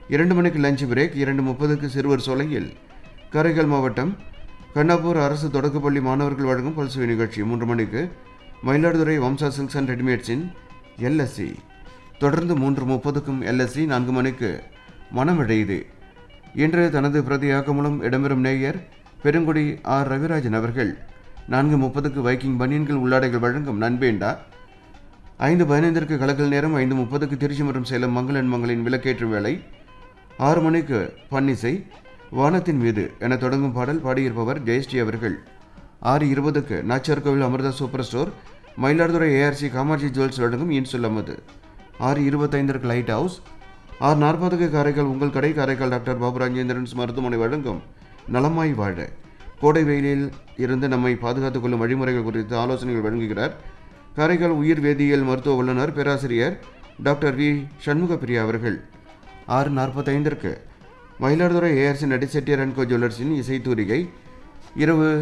இரண்டு மணிக்கு lunch break இரண்டு முப்பதுக்கு சிறுவர் சோலையில் காரைக்கால் மாவட்டம் கண்ணாப்பூர் அரசு தொடக்கப்பள்ளி மாணவர்கள் வழங்கும் பல்சுவை நிகழ்ச்சி மூன்று மணிக்கு மயிலாடுதுறை வம்சா சில்க்ஸ் அண்ட் ரெடிமேட்ஸின் எல்எஸ்சி தொடர்ந்து மூன்று முப்பதுக்கும் எல்எஸ்சி நான்கு மணிக்கு மனமிழையுது இன்று தனது பிரதியாக்க மூலம் இடம்பெறும் நேயர் பெருங்குடி ஆர் ரவிராஜன் அவர்கள் நான்கு முப்பதுக்கு வைக்கிங் பனியன்கள் உள்ளாடைகள் வழங்கும் நண்பேண்டா ஐந்து பதினைந்திற்கு கலக்கல் நேரம் ஐந்து முப்பதுக்கு திருச்சி மற்றும் சேலம் மங்களன் மங்களின் விளக்கேற்று வேலை ஆறு மணிக்கு பன்னிசை வானத்தின் மீது என தொடங்கும் பாடல் பாடியிருப்பவர் ஜெயஸ்ரீ அவர்கள் ஆறு இருபதுக்கு Nachiyar Koil Amirtha super store Mayiladuthurai A R C Kamatchi jewels வழங்கும் இன்சொல் அமது ஆறு இருபத்தைந்திற்கு லைட் ஹவுஸ் ஆறு நாற்பதுக்கு காரைக்கால் உங்கள் கடை காரைக்கால் டாக்டர் பாபு ராஜேந்திரன்ஸ் மருத்துவமனை வழங்கும் நலமாய் வாழ கோடை வெயிலில் இருந்து நம்மை பாதுகாத்துக் கொள்ளும் வழிமுறைகள் குறித்து ஆலோசனைகள் வழங்குகிறார் காரைக்கால் உயிர் வேதியியல் மருத்துவ வல்லுநர் பேராசிரியர் டாக்டர் வி சண்முகப்பிரியா அவர்கள் ஆறு நாற்பத்தைந்திற்கு மயிலாடுதுறை ஏஆர்சி நடிசெட்டியர் அண்ட் கோ ஜுவல்லர்ஸின் இசைத்தூரிகை இரவு